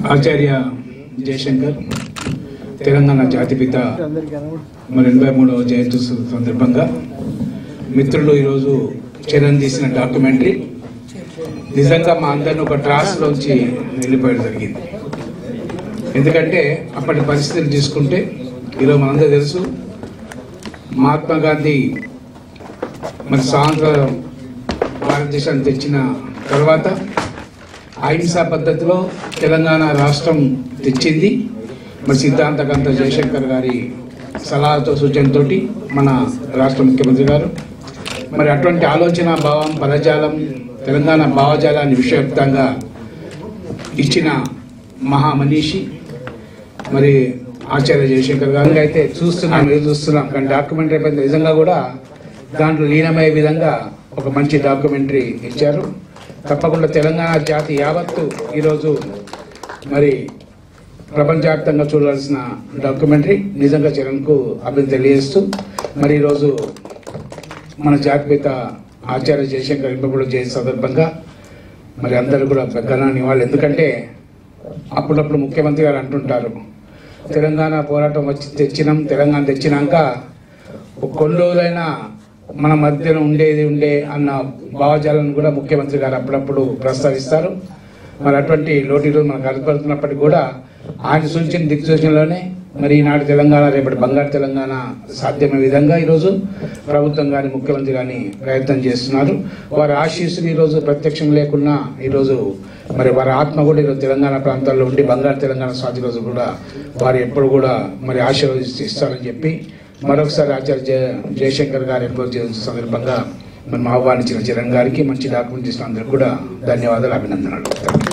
ఆచార్య జయశంకర్ తెలంగాణ జాతిపిత మరి ఎనభై మూడవ జయంతి సు- సందర్భంగా మిత్రులు ఈరోజు చరణ్ తీసిన డాక్యుమెంటరీ నిజంగా మా అందరిని ఒక ట్రాస్లోంచి వెళ్ళిపోయడం జరిగింది ఎందుకంటే అప్పటి పరిస్థితులు తీసుకుంటే ఈరోజు మనందరూ తెలుసు మహాత్మా గాంధీ మరి స్వాతంత్ర భారతదేశాన్ని తెచ్చిన తర్వాత అహింసా పద్ధతిలో తెలంగాణ రాష్ట్రం తెచ్చింది మరి సిద్ధాంతకంత జయశంకర్ గారి సలహాతో సూచనతోటి మన రాష్ట్ర ముఖ్యమంత్రి గారు మరి అటువంటి ఆలోచన భావం పదజాలం తెలంగాణ భావజాలాన్ని విశ్వవ్యాప్తంగా ఇచ్చిన మహామనీషి మరి ఆచార్య జయశంకర్ గారు అయితే చూస్తున్నాం మీరు చూస్తున్నాం కానీ డాక్యుమెంటరీ పైన నిజంగా కూడా దాంట్లో లీనమయ్యే విధంగా ఒక మంచి డాక్యుమెంటరీ ఇచ్చారు తప్పకుండా తెలంగాణ జాతి యావత్తు ఈరోజు మరి ప్రపంచవ్యాప్తంగా చూడాల్సిన డాక్యుమెంటరీ నిజంగా చరణ్కు అభివృద్ధి తెలియజేస్తూ మరి ఈరోజు మన జాతిపిత ఆచార్య జయశంకర్ ఇంపబడి జయంతి సందర్భంగా మరి అందరూ కూడా ఘన నివాళులు ఎందుకంటే అప్పుడప్పుడు ముఖ్యమంత్రి గారు అంటుంటారు తెలంగాణ పోరాటం వచ్చి తెచ్చినాం తెలంగాణ తెచ్చినాక ఒక కొన్ని రోజులైనా మన మధ్యన ఉండేది ఉండే అన్న భావజాలను కూడా ముఖ్యమంత్రి గారు అప్పుడప్పుడు ప్రస్తావిస్తారు మరి అటువంటి లోటు ఈరోజు మనకు కనపడుతున్నప్పటికీ కూడా ఆయన సూచించిన దిక్సూచనలోనే మరి ఈనాడు తెలంగాణ రేపటి బంగారు తెలంగాణ సాధ్యమయ్యే విధంగా ఈరోజు ప్రభుత్వం కానీ ముఖ్యమంత్రి కానీ ప్రయత్నం చేస్తున్నారు వారి ఆశీస్సులు ఈరోజు ప్రత్యక్షం లేకున్నా ఈరోజు మరి వారి ఆత్మ కూడా ఈరోజు తెలంగాణ ప్రాంతాల్లో ఉండి బంగారు తెలంగాణ స్వాతి రోజు కూడా వారు ఎప్పుడు కూడా మరి ఆశీర్వదిస్తూ ఇస్తారని చెప్పి మరొకసారి ఆచార్య జయ జయశంకర్ గారు ఎప్పుడు చేసిన సందర్భంగా మనం ఆహ్వానించిన చరణ్ గారికి మంచి డాక్యుమెంట్ ఇచ్చిన అందరికి కూడా ధన్యవాదాలు అభినందనలు